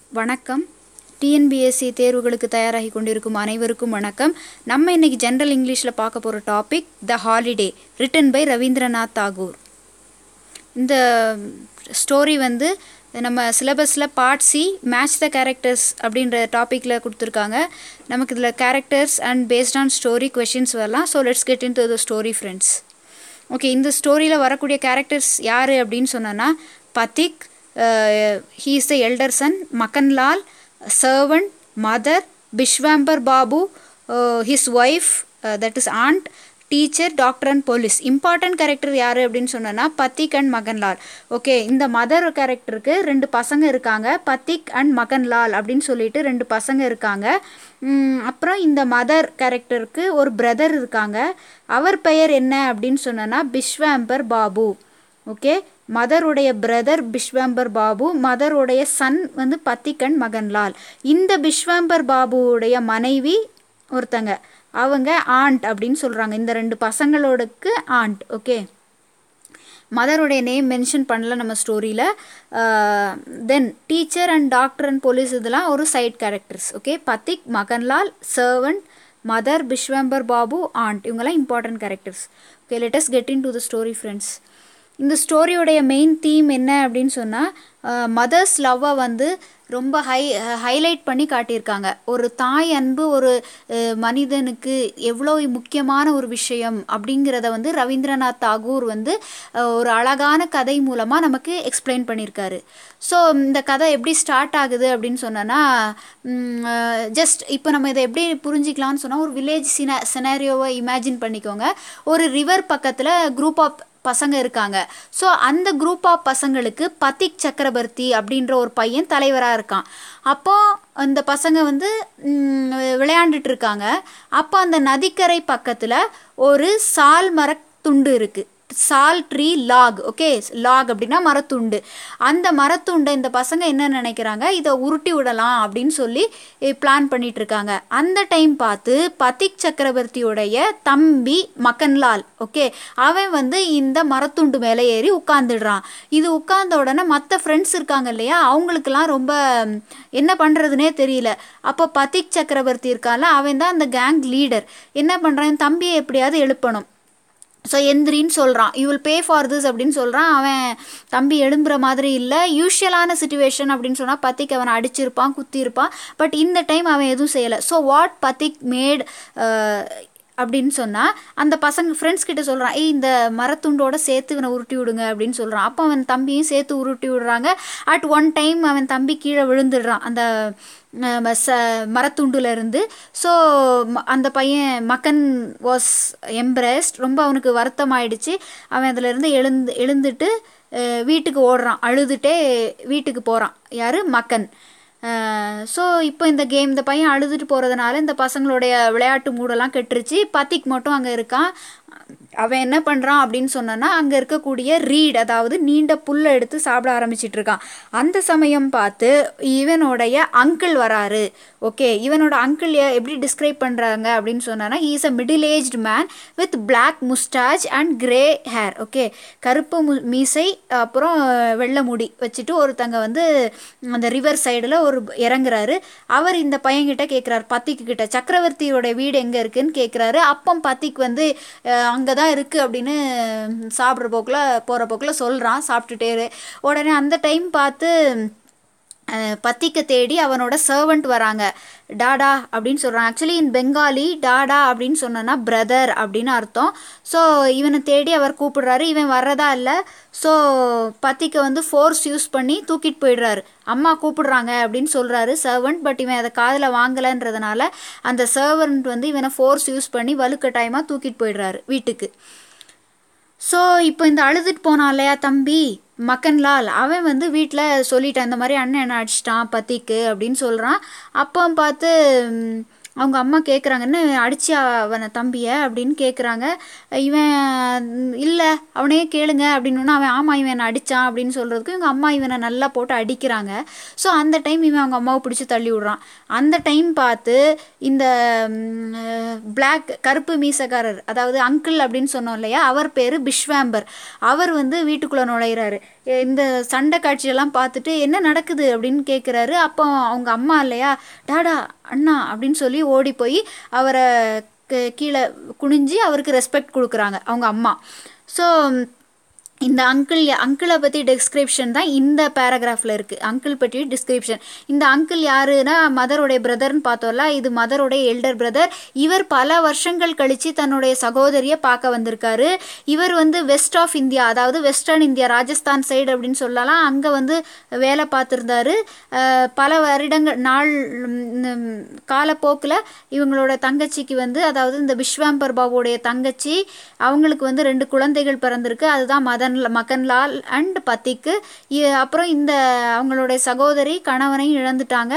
வணக்கம் டிஎன்பிஎஸ்சி தேர்வுகளுக்கு தயாராகி கொண்டிருக்கும் அனைவருக்கும் வணக்கம் நம்ம இன்னைக்கு ஜென்ரல் இங்கிலீஷில் பார்க்க போகிற topic the holiday written by Rabindranath Tagore இந்த ஸ்டோரி வந்து நம்ம சிலபஸில் part C match the characters அப்படின்ற டாப்பிக்கில் கொடுத்துருக்காங்க நமக்கு இதில் characters and based on story questions வரலாம் so let's get into the story friends okay இந்த ஸ்டோரியில் வரக்கூடிய கேரக்டர்ஸ் யார் அப்படின்னு சொன்னோன்னா Phatik he is the elder son Makhanlal servant mother Bishambhar Babu his wife that is aunt teacher doctor and police important character யார் அப்படின்னு சொன்னோன்னா பத்திக் அண்ட் மகன்லால் ஓகே இந்த மதர் கேரக்டருக்கு ரெண்டு பசங்க இருக்காங்க பத்திக் அண்ட் மகன்லால் அப்படின்னு சொல்லிட்டு ரெண்டு பசங்க இருக்காங்க அப்புறம் இந்த மதர் கேரக்டருக்கு ஒரு பிரதர் இருக்காங்க அவர் பெயர் என்ன அப்படின்னு சொன்னோன்னா பிஸ்வாம்பர் பாபு ஓகே மதருடைய பிரதர் பிஸ்வாம்பர் பாபு மதருடைய சன் வந்து பத்திகன் மகன்லால் இந்த பிஸ்வாம்பர் பாபுவுடைய மனைவி ஒருத்தங்க அவங்க ஆண்ட் அப்படின்னு சொல்கிறாங்க இந்த ரெண்டு பசங்களோடக்கு ஆண்ட் ஓகே மதருடைய நேம் மென்ஷன் பண்ணல நம்ம ஸ்டோரியில் then teacher and doctor and police இதெல்லாம் ஒரு side characters okay Phatik Makhanlal servant mother Bishambar Babu and இவங்கெல்லாம் important characters okay let's get into the story friends இந்த ஸ்டோரியோடைய மெயின் தீம் என்ன அப்படின்னு சொன்னால் மதர்ஸ் லவ்வை வந்து ரொம்ப ஹை ஹைலைட் பண்ணி காட்டியிருக்காங்க ஒரு தாய் அன்பு ஒரு மனிதனுக்கு எவ்வளோ முக்கியமான ஒரு விஷயம் அப்படிங்கிறத வந்து ரவீந்திரநாத் தாகூர் வந்து ஒரு அழகான கதை மூலமாக நமக்கு எக்ஸ்பிளைன் பண்ணியிருக்காரு ஸோ இந்த கதை எப்படி ஸ்டார்ட் ஆகுது அப்படின்னு சொன்னோன்னா ஜஸ்ட் இப்போ நம்ம இதை எப்படி புரிஞ்சிக்கலாம்னு சொன்னால் ஒரு வில்லேஜ் சின சினாரியோவை இமேஜின் பண்ணிக்கோங்க ஒரு ரிவர் பக்கத்தில் குரூப் ஆஃப் பசங்க இருக்காங்க ஸோ அந்த குரூப் ஆஃப் பசங்களுக்கு பத்திக் சக்கரவர்த்தி அப்படின்ற ஒரு பையன் தலைவராக இருக்கான் அப்போ அந்த பசங்க வந்து விளையாண்டுட்டு இருக்காங்க அப்போ அந்த நதிக்கரை பக்கத்தில் ஒரு சால் மர துண்டு இருக்குது சால் ட்ரீ லாக் ஓகே லாக் அப்படின்னா மரத்துண்டு அந்த மரத்துண்டை இந்த பசங்க என்ன நினைக்கிறாங்க இதை உருட்டி விடலாம் அப்படின்னு சொல்லி பிளான் பண்ணிட்டு இருக்காங்க அந்த டைம் பார்த்து பத்திக் சக்கரவர்த்தியுடைய தம்பி மக்கன்லால் ஓகே அவன் வந்து இந்த மரத்துண்டு மேலே ஏறி உட்காந்துடுறான் இது உட்கார்ந்த உடனே மற்ற ஃப்ரெண்ட்ஸ் இருக்காங்க இல்லையா அவங்களுக்கெல்லாம் ரொம்ப என்ன பண்ணுறதுனே தெரியல அப்போ பத்திக் சக்கரவர்த்தி இருக்கான்ல அவன் தான் அந்த கேங் லீடர் என்ன பண்ணுறான் தம்பியை எப்படியாவது எழுப்பணும் ஸோ எந்திரின்னு சொல்கிறான் you will pay for this அப்படின்னு சொல்கிறான் அவன் தம்பி எழும்புற மாதிரி இல்லை யூஷுவலான சுச்சுவேஷன் அப்படின்னு சொன்னால் பத்திக் அவனை அடிச்சிருப்பான் குத்திருப்பான் பட் இந்த டைம் அவன் எதுவும் செய்யலை ஸோ வாட் பத்திக் மேட் அப்படின்னு சொன்னால் அந்த பசங்க ஃப்ரெண்ட்ஸ் கிட்ட சொல்கிறான் ஏய் இந்த மரத்துண்டோட சேர்த்து இவனை உருட்டி விடுங்க அப்படின்னு சொல்கிறான் அப்போ அவன் தம்பியும் சேர்த்து உருட்டி விடுறாங்க அட் ஒன் டைம் அவன் தம்பி கீழே விழுந்துடுறான் அந்த ச மரத்துண்டுலேருந்து ஸோ அந்த பையன் மக்கன் வாஸ் எம்ப்ரெஸ்ட் ரொம்ப அவனுக்கு வருத்தம் ஆயிடுச்சு அவன் அதிலேருந்து எழுந்து எழுந்துட்டு வீட்டுக்கு ஓடுறான் அழுதுகிட்டே வீட்டுக்கு போகிறான் யார் மக்கன் ஸோ இப்போ இந்த கேம் இந்த பையன் அழுதுட்டு போகிறதுனால இந்த பசங்களுடைய விளையாட்டு மூடெல்லாம் கெட்டுருச்சு பத்திக் மட்டும் அங்கே இருக்கான் அவன் என்ன பண்ணுறான் அப்படின்னு சொன்னோன்னா அங்கே இருக்கக்கூடிய ரீட் அதாவது நீண்ட புல்லை எடுத்து சாப்பிட ஆரம்பிச்சிட்டு இருக்கான் அந்த சமயம் பார்த்து இவனுடைய அங்கிள் வராரு ஓகே இவனோட அங்கிள் எப்படி டிஸ்கிரைப் பண்ணுறாங்க அப்படின்னு சொன்னான்னா is a middle aged man with black moustache and grey hair okay கருப்பு மு மீசை அப்புறம் வெள்ளை முடி வச்சுட்டு ஒருத்தங்க வந்து அந்த ரிவர் சைடில் ஒரு இறங்குறாரு அவர் இந்த பையன்கிட்ட கேட்குறாரு பத்திக்கு கிட்ட சக்கரவர்த்தியோட வீடு எங்கே இருக்குன்னு கேட்குறாரு அப்பம் பத்திக்கு வந்து அங்கே தான் இருக்குது அப்படின்னு சாப்பிட்ற போக்கில் போகிற போக்கில் சொல்கிறான் சாப்பிட்டுட்டே உடனே அந்த டைம் பார்த்து பத்திக்க தேடி அவனோட சர்வெண்ட் வராங்க டாடா அப்படின்னு சொல்கிறான் ஆக்சுவலி இன் பெங்காலி டாடா அப்படின்னு சொன்னோன்னா பிரதர் அப்படின்னு அர்த்தம் ஸோ இவனை தேடி அவர் கூப்பிடுறாரு இவன் வர்றதா இல்லை ஸோ பத்திக்க வந்து ஃபோர்ஸ் யூஸ் பண்ணி தூக்கிட்டு போயிடுறாரு அம்மா கூப்பிடுறாங்க அப்படின்னு சொல்கிறாரு சர்வெண்ட் பட் இவன் அதை காதில் வாங்கலைன்றதுனால அந்த சர்வெண்ட் வந்து இவனை ஃபோர்ஸ் யூஸ் பண்ணி வலுக்கட்டாயமாக தூக்கிட்டு போயிடுறாரு வீட்டுக்கு ஸோ இப்போ இந்த அழுதுட்டு போனான் இல்லையா தம்பி மக்கன்லால் அவன் வந்து வீட்டில் சொல்லிட்டான் இந்த மாதிரி அண்ணன் என்ன அடிச்சிட்டான் பத்திக்கு அப்படின்னு சொல்கிறான் அப்போ பார்த்து அவங்க அம்மா கேட்குறாங்கன்னு அடிச்சு அவனை தம்பியை அப்படின்னு கேட்குறாங்க இவன் இல்லை அவனையே கேளுங்க அப்படின்னு அவன் ஆமாம் இவன் என்னை அடித்தான் அப்படின்னு சொல்கிறதுக்கு இவங்க அம்மா இவனை நல்லா போட்டு அடிக்கிறாங்க ஸோ அந்த டைம் இவன் அவங்க அம்மாவை பிடிச்சி தள்ளி விடுறான் அந்த டைம் பார்த்து இந்த பிளாக் கருப்பு மீசக்காரர் அதாவது அங்கிள் அப்படின்னு சொன்னோம் இல்லையா அவர் பேர் பிஷ்வாம்பர் அவர் வந்து வீட்டுக்குள்ளே நுழையிறாரு இந்த சண்டை காட்சியெல்லாம் பார்த்துட்டு என்ன நடக்குது அப்படின்னு கேட்குறாரு அப்போ அவங்க அம்மா இல்லையா டாடா அண்ணா அப்படின்னு சொல்லி ஓடி போய் அவரை கீழே குனிஞ்சு அவருக்கு ரெஸ்பெக்ட் கொடுக்குறாங்க அவங்க அம்மா ஸோ இந்த அங்கிள் அங்கிளை பற்றி டிஸ்கிரிப்ஷன் தான் இந்த பேராகிராஃபில் இருக்குது அங்கிள் பற்றி டிஸ்கிரிப்ஷன் இந்த அங்கிள் யாருன்னா மதருடைய பிரதர்னு பார்த்தோம்ல இது மதருடைய எல்டர் பிரதர் இவர் பல வருஷங்கள் கழித்து தன்னுடைய சகோதரியை பார்க்க வந்திருக்காரு இவர் வந்து வெஸ்ட் ஆஃப் இந்தியா அதாவது வெஸ்டர்ன் இந்தியா ராஜஸ்தான் சைடு அப்படின்னு சொல்லலாம் அங்கே வந்து வேலை பார்த்துருந்தாரு பல வருடங்கள் நாள் காலப்போக்கில் இவங்களோட தங்கச்சிக்கு வந்து அதாவது இந்த விஸ்வாம்பர் பாபுடைய தங்கச்சி அவங்களுக்கு வந்து ரெண்டு குழந்தைகள் பிறந்திருக்கு அதுதான் மதன் மகன்லால் அண்ட் பத்திக்கு அப்புறம் இந்த அவங்களுடைய சகோதரி கணவனையும் இழந்துட்டாங்க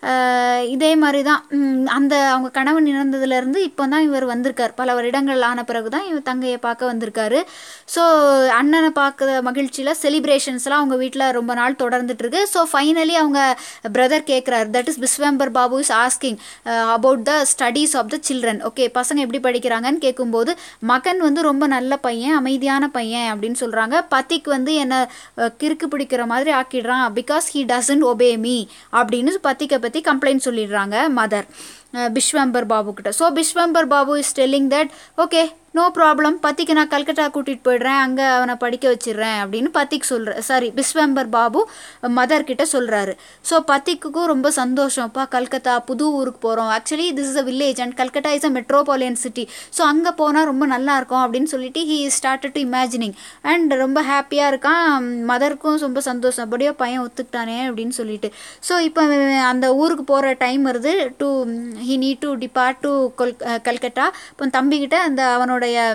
இதே மாதிரி தான் அந்த அவங்க கணவன் இழந்ததுலேருந்து இப்போ தான் இவர் வந்திருக்கார் பல வருடங்கள் ஆன பிறகு தான் இவர் தங்கையை பார்க்க வந்திருக்காரு ஸோ அண்ணனை பார்க்குற மகிழ்ச்சியில் செலிப்ரேஷன்ஸ்லாம் அவங்க வீட்டில் ரொம்ப நாள் தொடர்ந்துட்டு இருக்கு ஸோ ஃபைனலி அவங்க பிரதர் கேட்குறாரு that is Vishwambar Babu is asking about the studies of the children okay பசங்க எப்படி படிக்கிறாங்கன்னு கேட்கும்போது மகன் வந்து ரொம்ப நல்ல பையன் அமைதியான பையன் அப்படின்னு சொல்கிறாங்க பத்திக்கு வந்து என்னை கிறுக்கு பிடிக்கிற மாதிரி ஆக்கிடுறான் because he doesn't obey me அப்படின்னு பத்திக்கை பற்றி கம்ப்ளைண்ட் சொல்லிடுறாங்க மதர் பிஸ்வம்பர் பாபு கிட்ட so Bishambar Babu is telling that okay no problem பத்திக்கு நான் கல்கட்டா கூட்டிகிட்டு போயிடுறேன் அங்கே அவனை படிக்க வச்சிடுறேன் அப்படின்னு பத்திக்கு சொல்கிற சாரி பிஸ்வம்பர் பாபு மதர் கிட்ட சொல்கிறாரு ஸோ பத்திக்குக்கும் ரொம்ப சந்தோஷம்ப்பா கல்கத்தா புது ஊருக்கு போகிறோம் actually this is a village and Calcutta is a metropolitan city so அங்கே போனால் ரொம்ப நல்லா இருக்கும் அப்படின்னு சொல்லிட்டு he started to imagining and ரொம்ப ஹாப்பியாக இருக்கான் மதருக்கும் ரொம்ப சந்தோஷம் அப்படியோ பையன் ஒத்துக்கிட்டானே அப்படின்னு சொல்லிட்டு ஸோ இப்போ அந்த ஊருக்கு போகிற டைம் வருது do he need to depart to கொல் கல்கட்டா இப்போ தம்பிக்கிட்ட அந்த அவனோட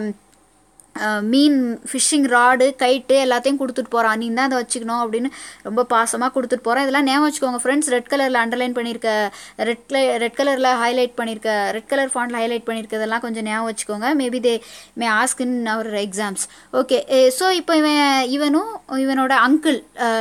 மீன் ஃபிஷ்ஷிங் ராடு கைட்டு எல்லாத்தையும் கொடுத்துட்டு போகிறான் நீ தான் அதை வச்சுக்கணும் அப்படின்னு ரொம்ப பாசமாக கொடுத்துட்டு போகிறான் இதெல்லாம் ஞாபகம் வச்சுக்கோங்க ஃப்ரெண்ட்ஸ் ரெட் கலரில் அண்டர்லைன் பண்ணியிருக்க ரெட் கலர் ரெட் கலரில் ஹைலைட் பண்ணியிருக்க ரெட் கலர் ஃபாண்டில் ஹைலைட் பண்ணியிருக்கிறதெல்லாம் கொஞ்சம் ஞாபகம் வச்சுக்கோங்க maybe they may ask in our exams okay so இப்போ இவன் இவனும் இவனோட அங்கிள்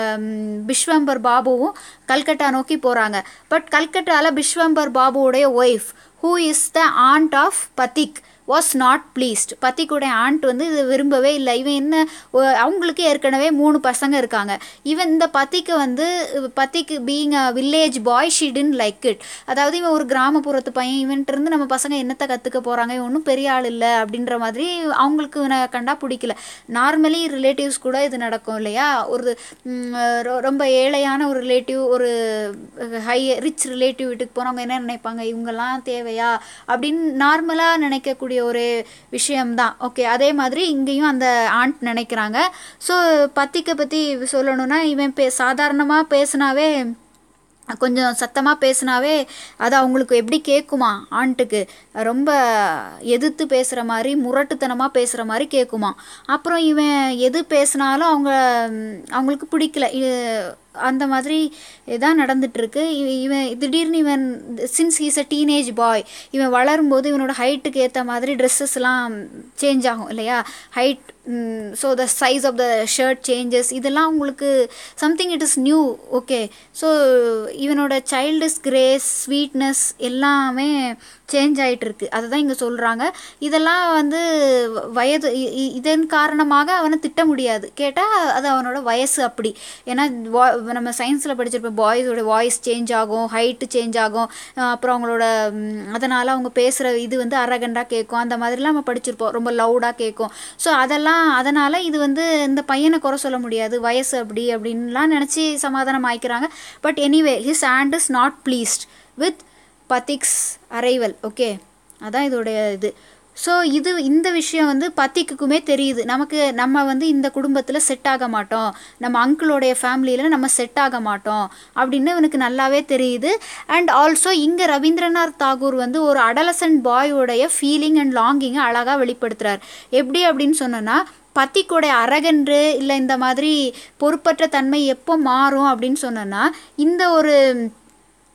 பிஸ்வம்பர் பாபுவும் கல்கட்டா நோக்கி போகிறாங்க பட் கல்கட்டாவில் பிஸ்வம்பர் பாபுவோடைய wife who is the aunt of Phatik was not pleased பத்திக்குடைய ஆண்ட் வந்து இது விரும்பவே இல்லை இவன் என்ன அவங்களுக்கு ஏற்கனவே மூணு பசங்க இருக்காங்க இவன் இந்த பத்திக்கு வந்து பத்திக்கு being a village boy she didn't like it அதாவது இவன் ஒரு கிராமப்புறத்து பையன் இவன்ட்டு இருந்து நம்ம பசங்க என்னத்தை கற்றுக்க போகிறாங்க இவன் ஒன்றும் பெரிய ஆள் இல்லை அப்படின்ற மாதிரி அவங்களுக்கு இவனை கண்டா பிடிக்கல நார்மலி ரிலேட்டிவ்ஸ் கூட இது நடக்கும் இல்லையா ஒரு ரொம்ப ஏழையான ஒரு ரிலேட்டிவ் ஒரு ஹை ரிச் ரிலேட்டிவ் வீட்டுக்கு போனவங்க என்ன நினைப்பாங்க இவங்கெல்லாம் தேவையா அப்படின்னு நார்மலாக நினைக்கக்கூடிய இருக்கக்கூடிய ஒரு விஷயம்தான் ஓகே அதே மாதிரி இங்கேயும் அந்த ஆண்ட் நினைக்கிறாங்க ஸோ பத்திக்கை பற்றி சொல்லணும்னா இவன் பே சாதாரணமாக பேசினாவே கொஞ்சம் சத்தமாக பேசினாவே அது அவங்களுக்கு எப்படி கேட்குமா ஆண்ட்டுக்கு ரொம்ப எதிர்த்து பேசுகிற மாதிரி முரட்டுத்தனமாக பேசுகிற மாதிரி கேட்குமா அப்புறம் இவன் எது பேசினாலும் அவங்க அவங்களுக்கு பிடிக்கல அந்த மாதிரி தான் நடந்துட்டுருக்கு இவன் திடீர்னு இவன் since he's a teenage boy இவன் வளரும்போது இவனோட ஹைட்டுக்கு ஏற்ற மாதிரி ட்ரெஸ்ஸஸ்லாம் சேஞ்ச் ஆகும் இல்லையா height so the size of the shirt changes இதெல்லாம் உங்களுக்கு something it is new okay so இவனோட சைல்டிஸ் கிரேஸ் ஸ்வீட்னஸ் எல்லாமே சேஞ்ச் ஆகிட்டு இருக்கு அதை தான் இங்கே சொல்கிறாங்க இதெல்லாம் வந்து வயது இதன் காரணமாக அவனை திட்ட முடியாது கேட்டால் அது அவனோட வயசு அப்படி ஏன்னா நம்ம சயின்ஸில் படிச்சிருப்போம் பாய்ஸோட வாய்ஸ் சேஞ்ச் ஆகும் ஹைட்டு சேஞ்ச் ஆகும் அப்புறம் அவங்களோட அதனால் அவங்க பேசுகிற இது வந்து அரகண்டாக கேட்கும் அந்த மாதிரிலாம் நம்ம படிச்சிருப்போம் ரொம்ப லவுடாக கேட்கும் ஸோ அதெல்லாம் அதனால் இது வந்து இந்த பையனை குறை சொல்ல முடியாது வயசு அப்படி அப்படின்லாம் நினச்சி சமாதானம் ஆயிக்கிறாங்க but anyway his aunt is not pleased with Phatik's arrival okay அதான் இதோடைய இது ஸோ இது இந்த விஷயம் வந்து பத்திக்குக்குமே தெரியுது நமக்கு நம்ம வந்து இந்த குடும்பத்தில் செட் ஆக மாட்டோம் நம்ம அங்கிளோடைய ஃபேமிலியில் நம்ம செட் ஆக மாட்டோம் அப்படின்னு இவனுக்கு நல்லாவே தெரியுது அண்ட் ஆல்சோ இங்கே ரவீந்திரநாத் தாகூர் வந்து ஒரு அடலசன்ட் பாயோடைய ஃபீலிங் அண்ட் லாங்கிங்கை அழகாக வெளிப்படுத்துகிறார் எப்படி அப்படின்னு சொன்னோன்னா பத்திக்குடைய அரகன்று இல்லை இந்த மாதிரி பொறுப்பற்ற தன்மை எப்போ மாறும் அப்படின்னு சொன்னோன்னா இந்த ஒரு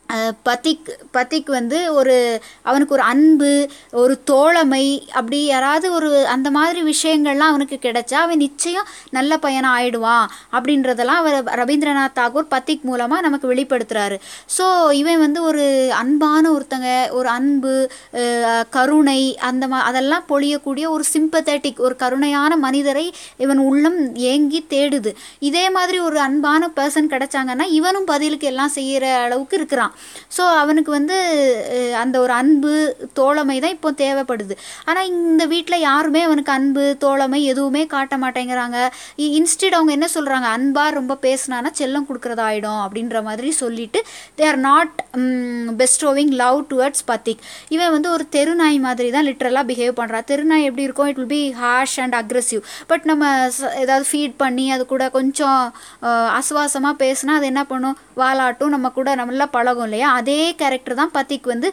அஹ் பத்திக் பத்திக் வந்து ஒரு அவனுக்கு ஒரு அன்பு ஒரு தோழமை அப்படி யாராவது ஒரு அந்த மாதிரி விஷயங்கள்லாம் அவனுக்கு கிடைச்சா அவன் நிச்சயம் நல்ல பையனாக ஆயிடுவான் அப்படின்றதெல்லாம் அவர் ரவீந்திரநாத் தாகூர் பத்திக் மூலமாக நமக்கு வெளிப்படுத்துகிறாரு ஸோ இவன் வந்து ஒரு அன்பான ஒருத்தங்க ஒரு அன்பு அஹ் கருணை அந்த மா அதெல்லாம் பொழியக்கூடிய ஒரு சிம்பத்தட்டிக் ஒரு கருணையான மனிதரை இவன் உள்ளம் ஏங்கி தேடுது இதே மாதிரி ஒரு அன்பான பர்சன் கிடைச்சாங்கன்னா இவனும் பதிலுக்கு எல்லாம் செய்கிற அளவுக்கு இருக்கிறான் ஸோ அவனுக்கு வந்து அஹ், அந்த ஒரு அன்பு தோழமை தான் இப்போ தேவைப்படுது ஆனால் இந்த வீட்டில் யாருமே அவனுக்கு அன்பு தோழமை எதுவுமே காட்ட மாட்டேங்கிறாங்க இன்ஸ்டெட் அவங்க என்ன சொல்கிறாங்க அன்பாக ரொம்ப பேசினானா செல்லம் கொடுக்குறதா ஆயிடும் அப்படின்ற மாதிரி சொல்லிட்டு they are not bestowing love towards Phatik இவன் வந்து ஒரு தெருநாய் மாதிரி தான் லிட்ரலாக பிஹேவ் பண்ணுறான் தெருநாய் எப்படி இருக்கும் it will be harsh and aggressive but நம்ம ச- ஏதாவது ஃபீட் பண்ணி அது கூட கொஞ்சம் அசுவாசமாக பேசினா அது என்ன பண்ணும் வாலாட்டும் நம்ம கூட நல்லா பழகும் இல்லையா அதே கேரக்டர் தான் பத்திக் வந்து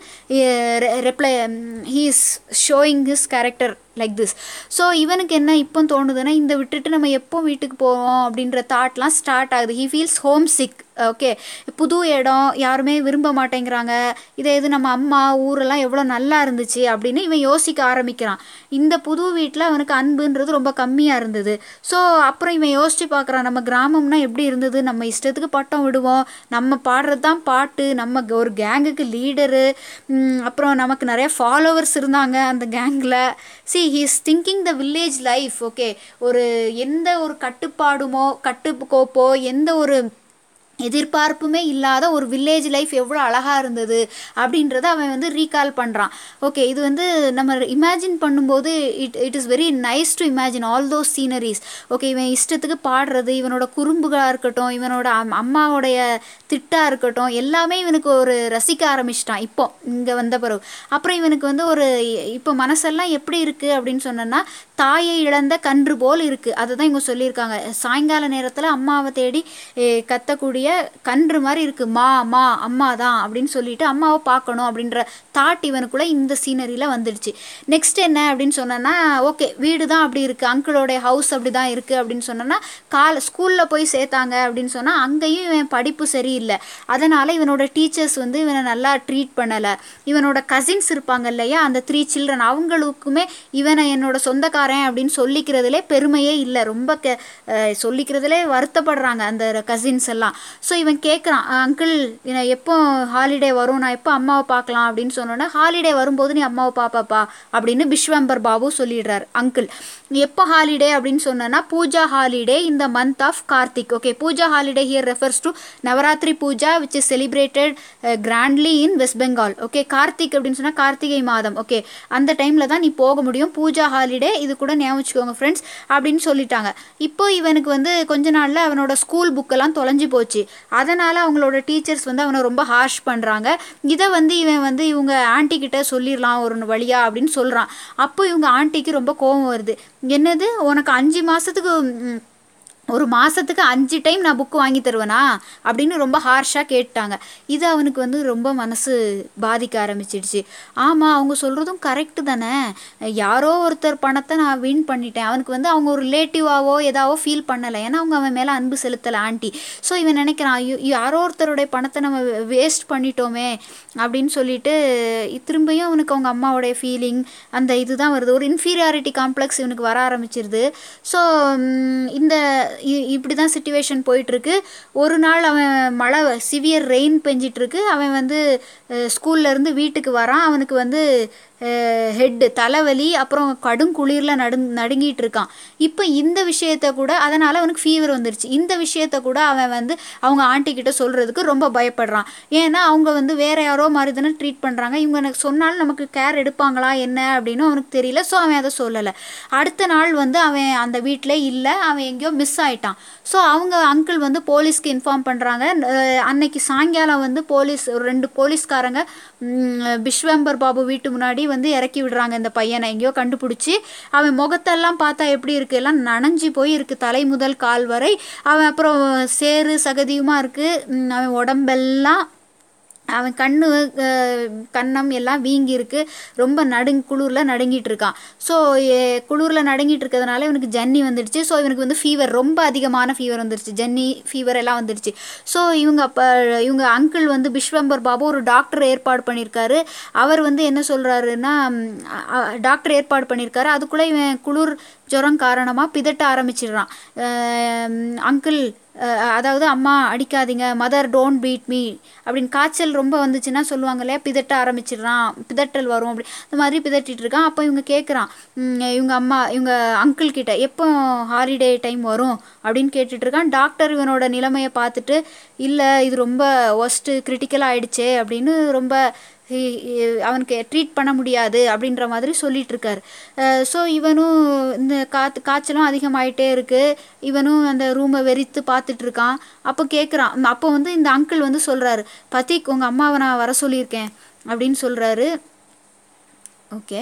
reply he is showing his character like this so இவனுக்கு என்ன இப்போ தோணுதுன்னா இந்த விட்டுட்டு நம்ம எப்போ வீட்டுக்கு போவோம் அப்படின்ற தாட்லாம் ஸ்டார்ட் ஆகுது he feels homesick okay புது இடம் யாருமே விரும்ப மாட்டேங்கிறாங்க இதே இது நம்ம அம்மா ஊரெல்லாம் எவ்வளோ நல்லா இருந்துச்சு அப்படின்னு இவன் யோசிக்க ஆரம்பிக்கிறான் இந்த புது வீட்டில் அவனுக்கு அன்புன்றது ரொம்ப கம்மியாக இருந்தது ஸோ அப்புறம் இவன் யோசிச்சு பார்க்குறான் நம்ம கிராமம்னா எப்படி இருந்தது நம்ம இஷ்டத்துக்கு பட்டம் விடுவோம் நம்ம பாடுறது தான் பாட்டு நம்ம க- ஒரு கேங்குக்கு லீடரு அப்புறம் நமக்கு நிறைய ஃபாலோவர்ஸ் இருந்தாங்க அந்த கேங்கில் see he's thinking the village life okay ஒரு எந்த ஒரு கட்டுப்பாடுமோ கட்டுக்கோப்போ எந்த ஒரு எதிர்பார்ப்புமே இல்லாத ஒரு வில்லேஜ் லைஃப் எவ்வளோ அழகாக இருந்தது அப்படின்றத அவன் வந்து ரீகால் பண்ணுறான் ஓகே இது வந்து நம்ம இமேஜின் பண்ணும்போது it it is very nice to imagine all those sceneries okay இவன் இஷ்டத்துக்கு பாடுறது இவனோட குறும்புகளாக இருக்கட்டும் இவனோட அம்- அம்மாவுடைய திட்டாக இருக்கட்டும் எல்லாமே இவனுக்கு ஒரு ரசிக்க ஆரம்பிச்சிட்டான் இப்போ இங்கே வந்த பிறகு அப்புறம் இவனுக்கு வந்து ஒரு இப்போ மனசெல்லாம் எப்படி இருக்குது அப்படின்னு சொன்னோன்னா தாயை இழந்த கன்று போல் இருக்குது அதை தான் இவங்க சொல்லியிருக்காங்க சாயங்கால நேரத்தில் அம்மாவை தேடி eh, கத்தக்கூடிய கன்று மாதிரி இருக்குது மா மா அம்மா தான் அப்படின்னு சொல்லிட்டு அம்மாவை பார்க்கணும் அப்படின்ற தாட் இவனுக்குள்ளே இந்த சீனரியில் வந்துடுச்சு நெக்ஸ்ட் என்ன அப்படின்னு சொன்னோன்னா ஓகே வீடு தான் அப்படி இருக்குது அங்கிளோடைய ஹவுஸ் அப்படி தான் இருக்குது அப்படின்னு சொன்னோன்னா கால ஸ்கூலில் போய் சேர்த்தாங்க அப்படின்னு சொன்னால் அங்கேயும் இவன் படிப்பு சரியில்லை அதனால் இவனோட டீச்சர்ஸ் வந்து இவனை நல்லா ட்ரீட் பண்ணலை இவனோட கசின்ஸ் இருப்பாங்க இல்லையா அந்த த்ரீ சில்ட்ரன் அவங்களுக்குமே இவனை என்னோட சொந்தக்காரன் அப்படின்னு சொல்லிக்கிறதுலே பெருமையே இல்லை ரொம்ப கே அஹ் சொல்லிக்கிறதுலே வருத்தப்படுறாங்க அந்த கசின்ஸ் எல்லாம் ஸோ இவன் கேட்குறான் அங்கிள் எப்போ ஹாலிடே வரும் நான் எப்போ அம்மாவை பார்க்கலாம் அப்படின்னு சொன்னோன்னே ஹாலிடே வரும்போது நீ அம்மாவை பாப்பாப்பா அப்படின்னு பிஸ்வம்பர் பாபு சொல்லிடுறார் அங்கிள் எப்போ ஹாலிடே அப்படின்னு சொன்னேன்னா பூஜா ஹாலிடே இந்த month of Kartik okay Puja holiday here refers to Navratri Puja which is celebrated grandly in West Bengal okay Kartik அப்படின்னு சொன்னால் கார்த்திகை மாதம் ஓகே அந்த டைமில் தான் நீ போக முடியும் பூஜா ஹாலிடே இது கூட ஞாபகம் வச்சுக்கோங்க ஃப்ரெண்ட்ஸ் அப்படின்னு சொல்லிட்டாங்க இப்போ இவனுக்கு வந்து கொஞ்ச நாளில் அவனோட ஸ்கூல் புக்கெல்லாம் தொலைஞ்சு போச்சு அதனால் அவங்களோட டீச்சர்ஸ் வந்து அவனை ரொம்ப ஹார்ஷ் பண்ணுறாங்க இதை வந்து இவன் வந்து இவங்க ஆன்ட்டி கிட்ட சொல்லிடலாம் ஒரு வழியா அப்படின்னு சொல்கிறான் அப்போ இவங்க ஆன்ட்டிக்கு ரொம்ப கோபம் வருது என்னது உனக்கு அஞ்சு மாதத்துக்கு ஒரு மாதத்துக்கு அஞ்சு டைம் நான் புக்கு வாங்கி தருவேனா அப்படின்னு ரொம்ப ஹார்ஷாக கேட்டாங்க இது அவனுக்கு வந்து ரொம்ப மனசு பாதிக்க ஆரம்பிச்சிடுச்சு ஆமாம் அவங்க சொல்கிறதும் கரெக்டு தானே யாரோ ஒருத்தர் பணத்தை நான் வின் பண்ணிட்டேன் அவனுக்கு வந்து அவங்க ஒரு ரிலேட்டிவாவோ ஏதாவோ ஃபீல் பண்ணலை ஏன்னா அவங்க அவன் மேலே அன்பு செலுத்தலை ஆண்டி ஸோ இவன் நினைக்கிறான் ஐயோ, யாரோ ஒருத்தருடைய பணத்தை நம்ம வேஸ்ட் பண்ணிட்டோமே அப்படின்னு சொல்லிட்டு திரும்பியும் அவனுக்கு அவங்க அம்மாவுடைய ஃபீலிங் அந்த இதுதான் வருது ஒரு இன்ஃபீரியாரிட்டி காம்ப்ளெக்ஸ் இவனுக்கு வர ஆரம்பிச்சிருது ஸோ இந்த இ- இப்படி தான் சுச்சுவேஷன் போயிட்டுருக்கு ஒரு நாள் அவன் மழை சிவியர் ரெயின் பெஞ்சிட்ருக்கு அவன் வந்து அஹ், ஸ்கூல்ல இருந்து வீட்டுக்கு வரான் அவனுக்கு வந்து ஹெட்டு தலைவலி அப்புறம் கடும் குளிரில் நடு நடுங்கிட்டு இருக்கான் இப்போ இந்த விஷயத்த கூட அதனால் அவனுக்கு ஃபீவர் வந்துருச்சு இந்த விஷயத்த கூட அவன் வந்து அவங்க ஆண்டி கிட்ட சொல்கிறதுக்கு ரொம்ப பயப்படுறான் ஏன்னா அவங்க வந்து வேற யாரோ மாதிரி தானே ட்ரீட் பண்ணுறாங்க இவங்க எனக்கு சொன்னாலும் நமக்கு கேர் எடுப்பாங்களா என்ன அப்படின்னு அவனுக்கு தெரியல ஸோ அவன் அதை சொல்லலை அடுத்த நாள் வந்து அவன் அந்த வீட்டில் இல்லை அவன் எங்கேயோ மிஸ் ஆயிட்டான் ஸோ அவங்க அங்கிள் வந்து போலீஸ்க்கு இன்ஃபார்ம் பண்ணுறாங்க அன்னைக்கு சாயங்காலம் வந்து போலீஸ் ஒரு ரெண்டு போலீஸ்காரங்க ம், பிஸ்வம்பர் பாபு வீட்டு முன்னாடி வந்து இறக்கி விடுறாங்க இந்த பையனை எங்கேயோ கண்டுபிடிச்சி அவன் முகத்தெல்லாம் பார்த்தா எப்படி இருக்கு எல்லாம் நனைஞ்சு போய் இருக்கு தலை முதல் கால் வரை அவன் அப்புறம் சேறு சகதியுமா இருக்கு ம், அவன் உடம்பெல்லாம் அவன் கண்ணு அஹ், கன்னம் எல்லாம் வீங்கி இருக்கு ரொம்ப நடுங் குளிரில் நடுங்கிட்டு இருக்கான் ஸோ குளிரில் நடுங்கிட்டு இருக்கிறதுனால இவனுக்கு ஜன்னி வந்துடுச்சு ஸோ இவனுக்கு வந்து ஃபீவர் ரொம்ப அதிகமான ஃபீவர் வந்துடுச்சு ஜன்னி ஃபீவர் எல்லாம் வந்துடுச்சு ஸோ இவங்க அப்போ இவங்க அங்கிள் வந்து விஸ்வம்பர் பாபு ஒரு டாக்டர் ஏற்பாடு பண்ணியிருக்காரு அவர் வந்து என்ன சொல்கிறாருன்னா டாக்டர் ஏற்பாடு பண்ணியிருக்காரு அதுக்குள்ளே இவன் குளிர் ஜுரம் காரணமாக பிதட்ட ஆரம்பிச்சிடுறான் அங்கிள் அதாவது அம்மா அடிக்காதீங்க மதர் டோன்ட் பீட் மீ அப்படின்னு காய்ச்சல் ரொம்ப வந்துச்சுன்னா சொல்லுவாங்க இல்லையா பிதட்ட ஆரம்பிச்சிடுறான் பிதட்டல் வரும் அப்படி இந்த மாதிரி பிதட்டிட்டு இருக்கான் அப்போ இவங்க கேட்குறான் இவங்க அம்மா இவங்க அங்கிள் கிட்ட எப்போ ஹாலிடே டைம் வரும் அப்படின்னு கேட்டுட்டு இருக்கான் டாக்டர் இவனோட நிலைமையை பார்த்துட்டு இல்லை இது ரொம்ப ஒஸ்ட்டு கிரிட்டிக்கலாக ஆயிடுச்சே அப்படின்னு ரொம்ப ஹி- ஹி- அவனுக்கு ட்ரீட் பண்ண முடியாது அப்படின்ற மாதிரி சொல்லிட்டு இருக்காரு ஸோ இவனும் இந்த காத்து காய்ச்சலும் அதிகமாயிட்டே இருக்கு இவனும் அந்த ரூமை வெறித்து பார்த்துட்டு இருக்கான் அப்போ கேட்குறான் அப்போ வந்து இந்த அங்கிள் வந்து சொல்றாரு பத்திக் உங்கள் அம்மாவை நான் வர சொல்லியிருக்கேன் அப்படின்னு சொல்றாரு ஓகே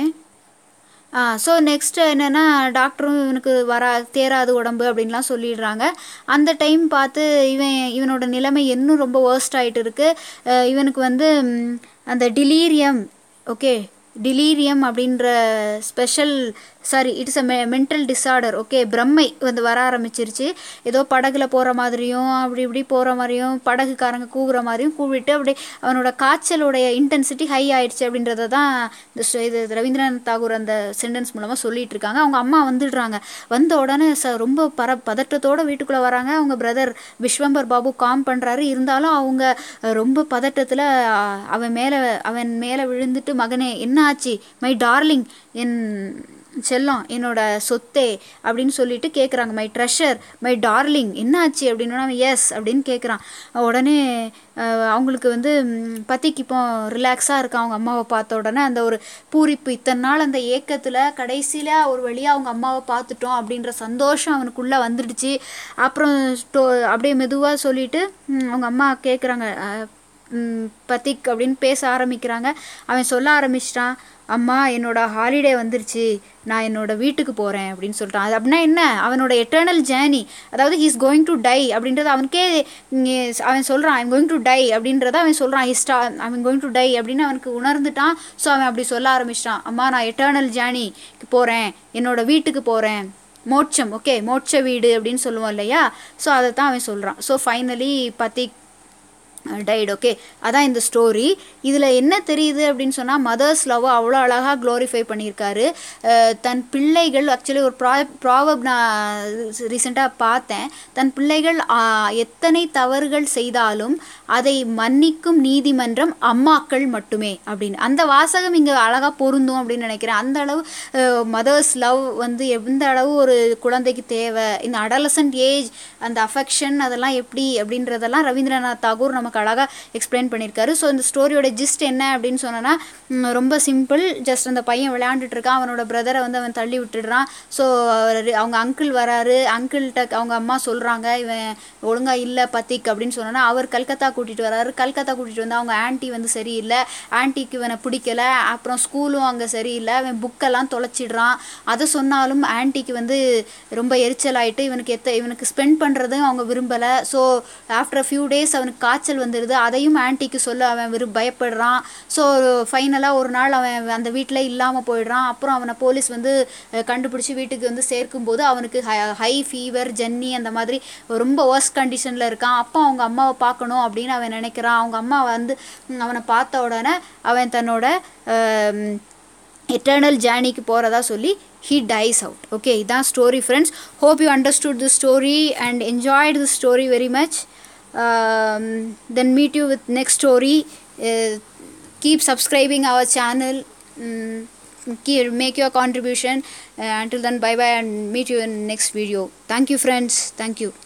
ஆ ஸோ நெக்ஸ்ட் என்னென்னா டாக்டரும் இவனுக்கு வர தேராது உடம்பு அப்படின்லாம் சொல்லிடுறாங்க அந்த டைம் பார்த்து இவன் இவனோட நிலைமை இன்னும் ரொம்ப worst ஆயிட்டு இருக்கு அஹ் இவனுக்கு வந்து ம், அந்த டிலீரியம் ஓகே டிலீரியம் அப்படின்ற ஸ்பெஷல் சாரி இட்ஸ் அ மெ மென்டல் டிஸார்டர் ஓகே பிரம்மை வந்து வர ஆரம்பிச்சிருச்சு ஏதோ படகுல போகிற மாதிரியும் அப்படி இப்படி போகிற மாதிரியும் படகுக்காரங்க கூவுற மாதிரியும் கூவிட்டு அப்படி அவனோட காய்ச்சலுடைய இன்டென்சிட்டி ஹை ஆயிடுச்சு அப்படின்றத தான் இந்த ஸ்ட- இது ரவீந்திரநாத் தாகூர் அந்த சென்டென்ஸ் மூலமாக சொல்லிட்டு இருக்காங்க அவங்க அம்மா வந்துடுறாங்க வந்த உடனே ச ரொம்ப பர பதட்டத்தோட வீட்டுக்குள்ளே வராங்க அவங்க பிரதர் விஸ்வம்பர் பாபு காம் பண்ணுறாரு இருந்தாலும் அவங்க அஹ், ரொம்ப பதட்டத்தில் அவன் மேலே அவன் மேலே விழுந்துட்டு மகனே என்ன ஆச்சு மை டார்லிங் என் செல்லம் என்னோட சொத்தே அப்படின்னு சொல்லிட்டு கேட்குறாங்க மை ட்ரெஷர் மை டார்லிங் என்ன ஆச்சு அப்படின்னு அவன் எஸ் அப்படின்னு கேட்குறான் உடனே அஹ், அவங்களுக்கு வந்து ம், பத்திக்கு இப்போ ரிலாக்ஸாக இருக்கான் அவங்க அம்மாவை பார்த்த உடனே அந்த ஒரு பூரிப்பு இத்தனை நாள் அந்த ஏக்கத்தில் கடைசியில் ஒரு வழியாக அவங்க அம்மாவை பார்த்துட்டோம் அப்படின்ற சந்தோஷம் அவனுக்குள்ளே வந்துடுச்சு அப்புறம் ஸ்டோ அப்படியே மெதுவாக சொல்லிட்டு ம், அவங்க அம்மா கேட்குறாங்க பத்திக் அப்படின்னு பேச ஆரம்பிக்கிறாங்க அவன் சொல்ல ஆரம்பிச்சிட்டான் அம்மா என்னோட ஹாலிடே வந்துருச்சு நான் என்னோட வீட்டுக்கு போகிறேன் அப்படின்னு சொல்லிட்டான் அது அப்படின்னா என்ன அவனோட எட்டர்னல் ஜேர்னி அதாவது ஹீஸ் கோயிங் டு டை அப்படின்றது அவனுக்கே இங்க அவன் சொல்கிறான் ஐம் கோயிங் டு டை அப்படின்றத அவன் சொல்கிறான் இஸ்டா அவன் கோயிங் டு டை அப்படின்னு அவனுக்கு உணர்ந்துட்டான் ஸோ அவன் அப்படி சொல்ல ஆரம்பிச்சிட்டான் அம்மா நான் எட்டர்னல் ஜேர்னிக்கு போகிறேன் என்னோட வீட்டுக்கு போகிறேன் மோட்சம் ஓகே மோட்ச வீடு அப்படின்னு சொல்லுவோம் இல்லையா ஸோ அதை தான் அவன் சொல்கிறான் so finally Phatik died okay அதான் இந்த ஸ்டோரி இதில் என்ன தெரியுது அப்படின்னு சொன்னால் மதர்ஸ் லவ் அவ்வளோ அழகாக க்ளோரிஃபை பண்ணியிருக்காரு அஹ் தன் பிள்ளைகள் ஆக்சுவலி ஒரு ப்ரா ப்ராவப் நான் ரீசெண்டாக பார்த்தேன் தன் பிள்ளைகள் ஆஹ், எத்தனை தவறுகள் செய்தாலும் அதை மன்னிக்கும் நீதிமன்றம் அம்மாக்கள் மட்டுமே அப்படின்னு அந்த வாசகம் இங்கே அழகாக பொருந்தும் அப்படின்னு நினைக்கிறேன் அந்த அளவு மதர்ஸ் லவ் வந்து எந்த அளவு ஒரு குழந்தைக்கு தேவை இந்த அடலசன்ட் ஏஜ் அந்த அஃபெக்ஷன் அதெல்லாம் எப்படி அப்படின்றதெல்லாம் ரவீந்திரநாத் தாகூர் நமக்கு அழகாக எக்ஸ்பிளைன் பண்ணியிருக்காரு ஸோ இந்த ஸ்டோரியோட ஜிஸ்ட் என்ன அப்படின்னு சொன்னோன்னா ம், ரொம்ப சிம்பிள் ஜஸ்ட் அந்த பையன் விளையாண்டுட்டு இருக்கான் அவனோட பிரதரை வந்து அவன் தள்ளி விட்டுடுறான் ஸோ அவங்க அங்கிள் வராரு அங்கிள்கிட்ட அவங்க அம்மா சொல்கிறாங்க இவன் ஒழுங்கா இல்லை பத்திக் அப்படின்னு சொன்னோன்னா அவர் கல்கத்தா கூட்டிகிட்டு வராரு கல்கத்தா கூட்டிகிட்டு வந்து அவங்க ஆன்ட்டி வந்து சரியில்லை ஆன்ட்டிக்கு இவனை பிடிக்கல அப்புறம் ஸ்கூலும் அங்கே சரியில்லை அவன் புக்கெல்லாம் தொலைச்சிடுறான் அதை சொன்னாலும் ஆன்ட்டிக்கு வந்து ரொம்ப எரிச்சல் ஆயிட்டு இவனுக்கு எத்த இவனுக்கு ஸ்பெண்ட் பண்ணுறதும் அவங்க விரும்பலை ஸோ ஆஃப்டர் ஃபியூ டேஸ் அவனுக்கு காய்ச்சல் வந்துடுது அதையும் ஆன்ட்டிக்கு சொல்ல அவன் விரு பயப்படுறான் ஸோ ஃபைனலாக ஒரு நாள் அவன் அந்த வீட்டில் இல்லாமல் போயிடுறான் அப்புறம் அவனை போலீஸ் வந்து அஹ், கண்டுபிடிச்சி வீட்டுக்கு வந்து சேர்க்கும்போது அவனுக்கு ஹை ஃபீவர் ஜன்னி அந்த மாதிரி ரொம்ப ஒர்ஸ்ட் கண்டிஷனில் இருக்கான் அப்போ அவங்க அம்மாவை பார்க்கணும் அப்படின்னு அவன் நினைக்கிறான் அவங்க அம்மா வந்து ம், அவனை பார்த்த உடனே அவன் தன்னோட எட்டர்னல் ஜேர்னிக்கு போகிறதா சொல்லி ஹீ டைஸ் அவுட் ஓகே இதான் story friends hope you understood the story and enjoyed the story very much then meet you with next story keep subscribing our channel mm, keep, make your contribution uh, until then bye bye and meet you in next video thank you friends thank you